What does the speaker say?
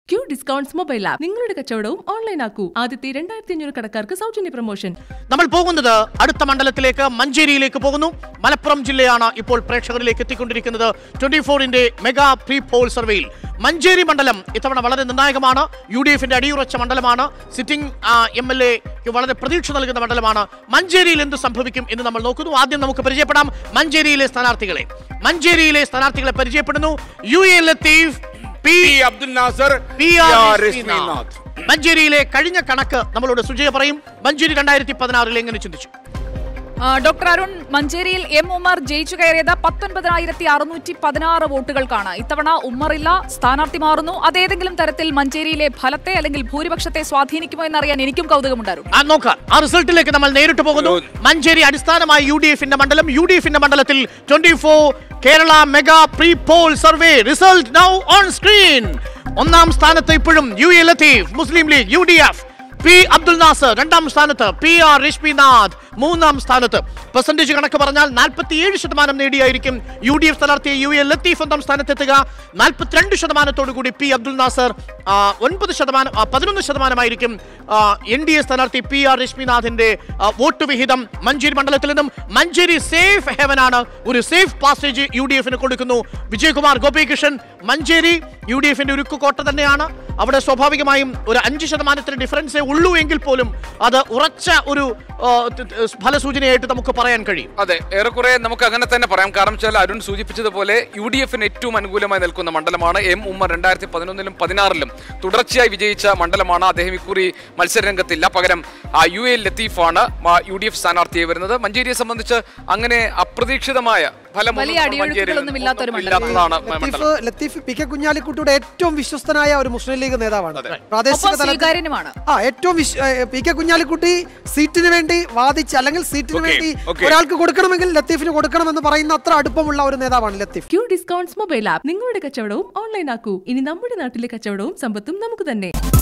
Q discounts mobile app നിങ്ങളുടെ കച്ചവടവും online ആക്കൂ ആദ്യത്തെ രണ്ടായിരത്തി അഞ്ഞൂറ് കടക്കാർക്ക് സൗജന്യ പ്രൊമോഷൻ നമ്മൾ പോകുന്നത് അടുത്ത മണ്ഡലത്തിലേക്ക് മഞ്ചേരിയിലേക്ക് പോകുന്നു മലപ്പുറം ജില്ലയാണ് ഇപ്പോൾ പ്രേക്ഷകരിലേക്ക് എത്തിക്കൊണ്ടിരിക്കുന്നത് ട്വന്റി ഫോറിന്റെ മെഗാ പ്രീ പോൾ സർവേയിൽ മഞ്ചേരി മണ്ഡലം ഇത്തവണ വളരെ നിർണായകമാണ് യു ഡി എഫിന്റെ അടിയുറച്ച മണ്ഡലമാണ് സിറ്റിംഗ് എം എൽ എക്ക് വളരെ പ്രതീക്ഷ നൽകുന്ന മണ്ഡലമാണ് മഞ്ചേരിയിൽ എന്ത് സംഭവിക്കും എന്ന് നമ്മൾ നോക്കുന്നു ആദ്യം നമുക്ക് പരിചയപ്പെടാം മഞ്ചേരിയിലെ സ്ഥാനാർത്ഥികളെ മഞ്ചേരിയിലെ സ്ഥാനാർത്ഥികളെ പരിചയപ്പെടുന്നു U A Latheef P P Abdul Nasar P P R R Rashminath. മഞ്ചേരിയിലെ കഴിഞ്ഞ കണക്ക് നമ്മളോട് സുജയ പറയും മഞ്ചേരി രണ്ടായിരത്തി പതിനാറിൽ എങ്ങനെ ചിന്തിച്ചു ആ, ഡോക്ടർ അരുൺ മഞ്ചേരിയിൽ എം ഉമ്മർ ജയിച്ചു കയറിയത് പത്തൊൻപതിനായിരത്തി അറുന്നൂറ്റി പതിനാറ് വോട്ടുകൾക്കാണ് ഇത്തവണ ഉമ്മറില്ല സ്ഥാനാർത്ഥി മാറുന്നു അതേതെങ്കിലും തരത്തിൽ മഞ്ചേരിയിലെ ഫലത്തെ അല്ലെങ്കിൽ ഭൂരിപക്ഷത്തെ സ്വാധീനിക്കുമോ എന്നറിയാൻ എനിക്കും കൗതുകമുണ്ടായിരുന്നു ആ നോക്കാം ആ റിസൾട്ടിലേക്ക് നമ്മൾ നേരിട്ട് പോകുന്നു മഞ്ചേരി അടിസ്ഥാനമായി യു ഡി എഫിന്റെ മണ്ഡലം യു ഡി എഫിന്റെ മണ്ഡലത്തിൽ twenty four Kerala mega pre poll survey result now on screen ഒന്നാം സ്ഥാനത്ത് ഇപ്പോഴും U A Latheef Muslim League U D F P Abdul Nasar രണ്ടാം സ്ഥാനത്ത് പി ആർ രശ്മിനാഥ് മൂന്നാം സ്ഥാനത്ത് പെർസെന്റേജ് കണക്ക് പറഞ്ഞാൽ നാൽപ്പത്തിയേഴ് ശതമാനം നേടിയായിരിക്കും യു ഡി എഫ് സ്ഥാനാർത്ഥി യു എ ലത്തീഫ് ഒന്നാം സ്ഥാനത്തെത്തുക നാൽപ്പത്തിരണ്ട് ശതമാനത്തോടു കൂടി പി അബ്ദുൽ നാസർ ആ, ഒൻപത് ശതമാനം ആ, പതിനൊന്ന് ശതമാനമായിരിക്കും എൻ ഡി എ സ്ഥാനാർത്ഥി പി ആർ രശ്മിനാഥിന്റെ ആ, വോട്ട് വിഹിതം മഞ്ചേരി മണ്ഡലത്തിൽ നിന്നും മഞ്ചേരി സേഫ് ഹെവനാണ് ഒരു സേഫ് പാസേജ് യു ഡി എഫിന് കൊടുക്കുന്നു വിജയകുമാർ ഗോപികൃഷ്ണൻ മഞ്ചേരി യു ഡി എഫിന്റെ ഒരു കോട്ട തന്നെയാണ് അവിടെ സ്വാഭാവികമായും ഒരു അഞ്ച് ശതമാനത്തിന് ഡിഫറൻസേ ഉള്ളൂ എങ്കിൽ പോലും അത് ഉറച്ച ഒരു ആ, ത- ത- ഫലസൂചനയായിട്ട് നമുക്ക് പറയാൻ കഴിയും അതെ ഏറെക്കുറെ നമുക്ക് അങ്ങനെ തന്നെ പറയാം കാരണം വെച്ചാൽ അരുൺ സൂചിപ്പിച്ചതുപോലെ യു ഡി എഫിന് ഏറ്റവും അനുകൂലമായി നിൽക്കുന്ന മണ്ഡലമാണ് എം ഉമ്മർ രണ്ടായിരത്തി പതിനൊന്നിലും പതിനാറിലും തുടർച്ചയായി വിജയിച്ച മണ്ഡലമാണ് അദ്ദേഹം ഇക്കുറി മത്സരരംഗത്തില്ല പകരം ആ, യു എ ലത്തീഫാണ് ആ, യു ഡി എഫ് സ്ഥാനാർത്ഥിയായി വരുന്നത് മഞ്ചേരിയെ സംബന്ധിച്ച് അങ്ങനെ അപ്രതീക്ഷിതമായ ഫലം വലിയ അടിയൊഴുക്കുകളൊന്നും ഇല്ലാത്ത ഒരു മണ്ഡലം. ഇല്ലാത്തതാണ് മണ്ഡലം ലത്തീഫ് ലത്തീഫ് പി കെ കുഞ്ഞാലിക്കുട്ടിയുടെ ഏറ്റവും വിശ്വസ്തനായ ഒരു മുസ്ലിം ലീഗ് നേതാവാണ് പ്രാദേശിക ഒപ്പം തലത്തിൽ സ്വീകാര്യനുമാണ് ആ ഏറ്റവും വിശ്വ- ഏ, പി കെ കുഞ്ഞാലിക്കുട്ടി സീറ്റിന് വേണ്ടി വാദിച്ച് അല്ലെങ്കിൽ സീറ്റിന് Okay, വേണ്ടി okay. ഒരാൾക്ക് കൊടുക്കണമെങ്കിൽ ലത്തീഫിന് കൊടുക്കണമെന്ന് പറയുന്ന അത്ര അടുപ്പമുള്ള ഒരു നേതാവാണ് Latheef Q discounts mobile app നിങ്ങളുടെ കച്ചവടവും ഓൺലൈൻ ആക്കൂ ഇനി നമ്മുടെ നാട്ടിലെ കച്ചവടവും സമ്പത്തും നമുക്ക് തന്നെ